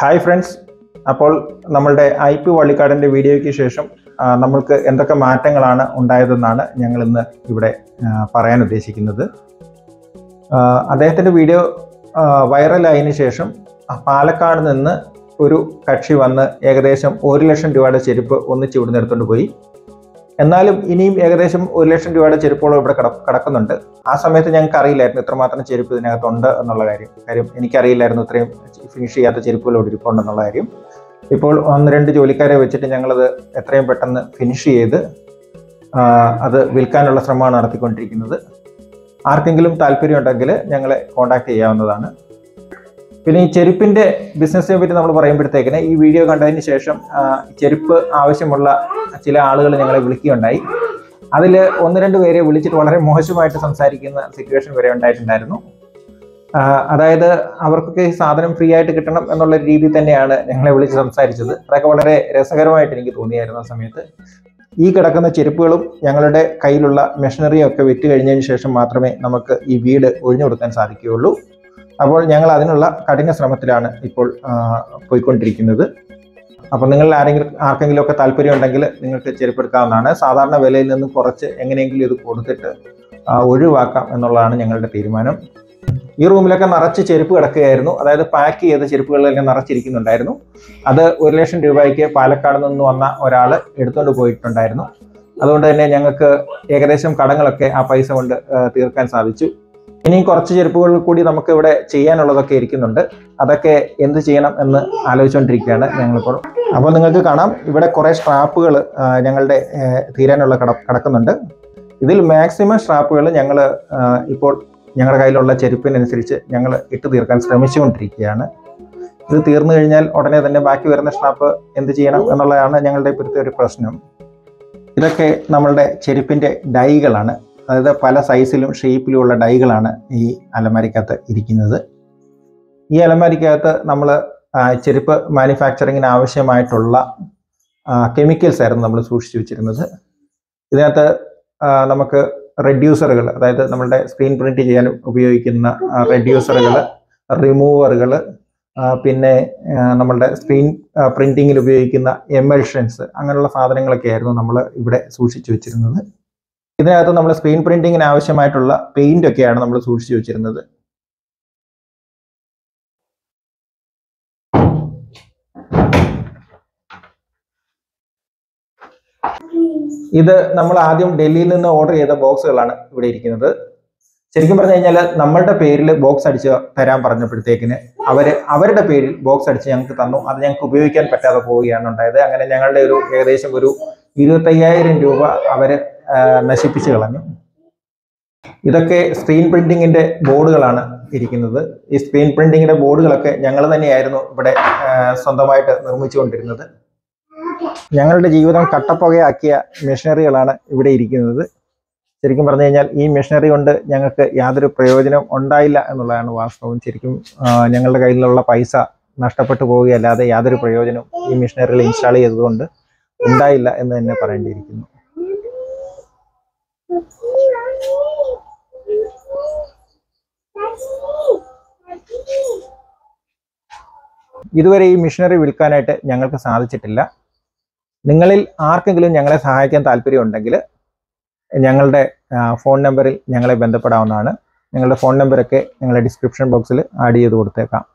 hi friends അപ്പോൾ നമ്മളുടെ I P വള്ളിക്കാടിൻ്റെ വീഡിയോയ്ക്ക് ശേഷം ആ, നമ്മൾക്ക് എന്തൊക്കെ മാറ്റങ്ങളാണ് ഉണ്ടായതെന്നാണ് ഞങ്ങൾ ഇന്ന് ഇവിടെ ആ, പറയാൻ ഉദ്ദേശിക്കുന്നത് ആ, അദ്ദേഹത്തിൻ്റെ വീഡിയോ ആ, വൈറലായതിനു ശേഷം ആ, പാലക്കാട് നിന്ന് ഒരു കക്ഷി വന്ന് ഏകദേശം ഒരു ലക്ഷം രൂപയുടെ ചെരുപ്പ് ഒന്നിച്ച് ഇവിടുന്ന് എടുത്തുകൊണ്ട് പോയി എന്നാലും ഇനിയും ഏകദേശം ഒരു ലക്ഷം രൂപയുടെ ചെരുപ്പുകൾ ഇവിടെ കിട കിടക്കുന്നുണ്ട് ആ സമയത്ത് ഞങ്ങൾക്ക് അറിയില്ലായിരുന്നു ഇത്രമാത്രം ചെരുപ്പ് ഇതിനകത്തുണ്ട് എന്നുള്ള കാര്യം കാര്യം എനിക്കറിയില്ലായിരുന്നു ഇത്രയും ഫിനിഷ് ചെയ്യാത്ത ചെരുപ്പുകൾ ഇവിടെ ഇരിപ്പുണ്ടെന്നുള്ള കാര്യം ഇപ്പോൾ ഒന്ന് രണ്ട് ജോലിക്കാരെ വെച്ചിട്ട് ഞങ്ങളത് എത്രയും പെട്ടെന്ന് ഫിനിഷ് ചെയ്ത് ആ, അത് വിൽക്കാനുള്ള ശ്രമമാണ് നടത്തിക്കൊണ്ടിരിക്കുന്നത് ആർക്കെങ്കിലും താല്പര്യം ഉണ്ടെങ്കിൽ ഞങ്ങളെ കോൺടാക്ട് ചെയ്യാവുന്നതാണ് പിന്നെ ഈ ചെരുപ്പിന്റെ ബിസിനസ്സിനെ പറ്റി നമ്മൾ പറയുമ്പോഴത്തേക്കിന് ഈ വീഡിയോ കണ്ടതിന് ശേഷം ആ, ചെരുപ്പ് ആവശ്യമുള്ള ചില ആളുകൾ ഞങ്ങളെ വിളിക്കുകയുണ്ടായി അതിൽ ഒന്ന് രണ്ട് പേരെ വിളിച്ചിട്ട് വളരെ മോശമായിട്ട് സംസാരിക്കുന്ന സിറ്റുവേഷൻ വരെ ഉണ്ടായിട്ടുണ്ടായിരുന്നു ആ, അതായത് അവർക്കൊക്കെ ഈ സാധനം ഫ്രീ ആയിട്ട് കിട്ടണം എന്നുള്ള രീതിയിൽ തന്നെയാണ് ഞങ്ങളെ വിളിച്ച് സംസാരിച്ചത് അതൊക്കെ വളരെ രസകരമായിട്ട് എനിക്ക് തോന്നിയായിരുന്നു ആ സമയത്ത് ഈ കിടക്കുന്ന ചെരുപ്പുകളും ഞങ്ങളുടെ കയ്യിലുള്ള മെഷീനറിയും ഒക്കെ വിറ്റ് കഴിഞ്ഞതിന് ശേഷം മാത്രമേ നമുക്ക് ഈ വീട് ഒഴിഞ്ഞു കൊടുക്കാൻ സാധിക്കുകയുള്ളൂ അപ്പോൾ ഞങ്ങൾ അതിനുള്ള കഠിന ശ്രമത്തിലാണ് ഇപ്പോൾ ആ, പോയിക്കൊണ്ടിരിക്കുന്നത് അപ്പോൾ നിങ്ങൾ ആരെങ്കിലും ആർക്കെങ്കിലും ഒക്കെ താല്പര്യം ഉണ്ടെങ്കിൽ നിങ്ങൾക്ക് ചെരുപ്പെടുക്കാവുന്നതാണ് സാധാരണ വിലയിൽ നിന്ന് കുറച്ച് എങ്ങനെയെങ്കിലും ഇത് കൊടുത്തിട്ട് ആ, ഒഴിവാക്കാം എന്നുള്ളതാണ് ഞങ്ങളുടെ തീരുമാനം ഈ റൂമിലൊക്കെ നിറച്ച് ചെരുപ്പ് കിടക്കുകയായിരുന്നു അതായത് പാക്ക് ചെയ്ത ചെരുപ്പുകളിലൊക്കെ നിറച്ചിരിക്കുന്നുണ്ടായിരുന്നു അത് ഒരു ലക്ഷം രൂപയ്ക്ക് പാലക്കാട് നിന്ന് വന്ന ഒരാൾ എടുത്തുകൊണ്ട് പോയിട്ടുണ്ടായിരുന്നു അതുകൊണ്ട് തന്നെ ഞങ്ങൾക്ക് ഏകദേശം കടങ്ങളൊക്കെ ആ പൈസ കൊണ്ട് ആ, തീർക്കാൻ സാധിച്ചു ഇനിയും കുറച്ച് ചെരുപ്പുകൾ കൂടി നമുക്ക് ഇവിടെ ചെയ്യാനുള്ളതൊക്കെ ഇരിക്കുന്നുണ്ട് അതൊക്കെ എന്ത് ചെയ്യണം എന്ന് ആലോചിച്ചുകൊണ്ടിരിക്കുകയാണ് ഞങ്ങളിപ്പോൾ അപ്പോൾ നിങ്ങൾക്ക് കാണാം ഇവിടെ കുറേ സ്ട്രാപ്പുകൾ ഞങ്ങളുടെ ആ, തീരാനുള്ള കട കിടക്കുന്നുണ്ട് ഇതിൽ മാക്സിമം സ്ട്രാപ്പുകൾ ഞങ്ങൾ ഇപ്പോൾ ഞങ്ങളുടെ കയ്യിലുള്ള ചെരുപ്പിനനുസരിച്ച് ഞങ്ങൾ ഇട്ട് തീർക്കാൻ ശ്രമിച്ചുകൊണ്ടിരിക്കുകയാണ് ഇത് തീർന്നു കഴിഞ്ഞാൽ ഉടനെ തന്നെ ബാക്കി വരുന്ന സ്ട്രാപ്പ് എന്ത് ചെയ്യണം എന്നുള്ളതാണ് ഞങ്ങളുടെ ഇപ്പോഴത്തെ ഒരു പ്രശ്നം ഇതൊക്കെ നമ്മളുടെ ചെരുപ്പിൻ്റെ ഡൈകളാണ് അതായത് പല സൈസിലും ഷേപ്പിലുമുള്ള ഡൈകളാണ് ഈ അലമാരിക്കകത്ത് ഇരിക്കുന്നത് ഈ അലമാരിക്കകത്ത് നമ്മൾ ചെരുപ്പ് മാനുഫാക്ചറിങ്ങിന് ആവശ്യമായിട്ടുള്ള കെമിക്കൽസ് ആയിരുന്നു നമ്മൾ സൂക്ഷിച്ചു വെച്ചിരുന്നത് ഇതിനകത്ത് ആ, നമുക്ക് റെഡ്യൂസറുകൾ അതായത് നമ്മളുടെ സ്ക്രീൻ പ്രിന്റ് ചെയ്യാൻ ഉപയോഗിക്കുന്ന റെഡ്യൂസറുകൾ റിമൂവറുകൾ പിന്നെ ആ, നമ്മളുടെ സ്ക്രീൻ പ്രിന്റിങ്ങിൽ ഉപയോഗിക്കുന്ന എമൽഷൻസ് അങ്ങനെയുള്ള സാധനങ്ങളൊക്കെ ആയിരുന്നു നമ്മൾ ഇവിടെ സൂക്ഷിച്ചു വെച്ചിരുന്നത് ഇതിനകത്ത് നമ്മൾ സ്ക്രീൻ പ്രിന്റിങ്ങിന് ആവശ്യമായിട്ടുള്ള പെയിന്റ് ഒക്കെയാണ് നമ്മൾ സൂക്ഷിച്ചു വെച്ചിരുന്നത് ഇത് നമ്മൾ ആദ്യം ഡൽഹിയിൽ നിന്ന് ഓർഡർ ചെയ്ത ബോക്സുകളാണ് ഇവിടെ ഇരിക്കുന്നത് ശരിക്കും പറഞ്ഞു കഴിഞ്ഞാൽ നമ്മളുടെ പേരിൽ ബോക്സ് അടിച്ച് തരാൻ പറഞ്ഞപ്പോഴത്തേക്കിന് അവര് അവരുടെ പേരിൽ ബോക്സ് അടിച്ച് ഞങ്ങൾക്ക് തന്നു അത് ഞങ്ങൾക്ക് ഉപയോഗിക്കാൻ പറ്റാതെ പോവുകയാണ് ഉണ്ടായത് അങ്ങനെ ഞങ്ങളുടെ ഒരു ഏകദേശം ഒരു ഇരുപത്തയ്യായിരം രൂപ അവര് ആ, നശിപ്പിച്ച് കളഞ്ഞു ഇതൊക്കെ സ്ക്രീൻ പ്രിന്റിങ്ങിന്റെ ബോർഡുകളാണ് ഇരിക്കുന്നത് ഈ സ്ക്രീൻ പ്രിന്റിങ്ങിന്റെ ബോർഡുകളൊക്കെ ഞങ്ങൾ തന്നെയായിരുന്നു ഇവിടെ ആ, സ്വന്തമായിട്ട് നിർമ്മിച്ചുകൊണ്ടിരുന്നത് ഞങ്ങളുടെ ജീവിതം കട്ടപ്പുകയാക്കിയ മെഷീനറികളാണ് ഇവിടെ ഇരിക്കുന്നത് ശരിക്കും പറഞ്ഞു കഴിഞ്ഞാൽ ഈ മെഷീനറി കൊണ്ട് ഞങ്ങൾക്ക് യാതൊരു പ്രയോജനം ഉണ്ടായില്ല എന്നുള്ളതാണ് വാസ്തവം ശരിക്കും ആ, ഞങ്ങളുടെ കയ്യിലുള്ള പൈസ നഷ്ടപ്പെട്ടു പോവുകയല്ലാതെ യാതൊരു പ്രയോജനവും ഈ മെഷീനറികൾ ഇൻസ്റ്റാൾ ചെയ്തതുകൊണ്ട് ഉണ്ടായില്ല എന്ന് തന്നെ പറയേണ്ടിയിരിക്കുന്നു ഇതുവരെ ഈ മിഷനറി വിൽക്കാനായിട്ട് ഞങ്ങൾക്ക് സാധിച്ചിട്ടില്ല നിങ്ങളിൽ ആർക്കെങ്കിലും ഞങ്ങളെ സഹായിക്കാൻ താല്പര്യമുണ്ടെങ്കിൽ ഞങ്ങളുടെ ആ, ഫോൺ നമ്പറിൽ ഞങ്ങളെ ബന്ധപ്പെടാവുന്നതാണ് ഞങ്ങളുടെ ഫോൺ നമ്പറൊക്കെ ഞങ്ങളുടെ ഡിസ്ക്രിപ്ഷൻ ബോക്സിൽ ആഡ് ചെയ്ത് കൊടുത്തേക്കാം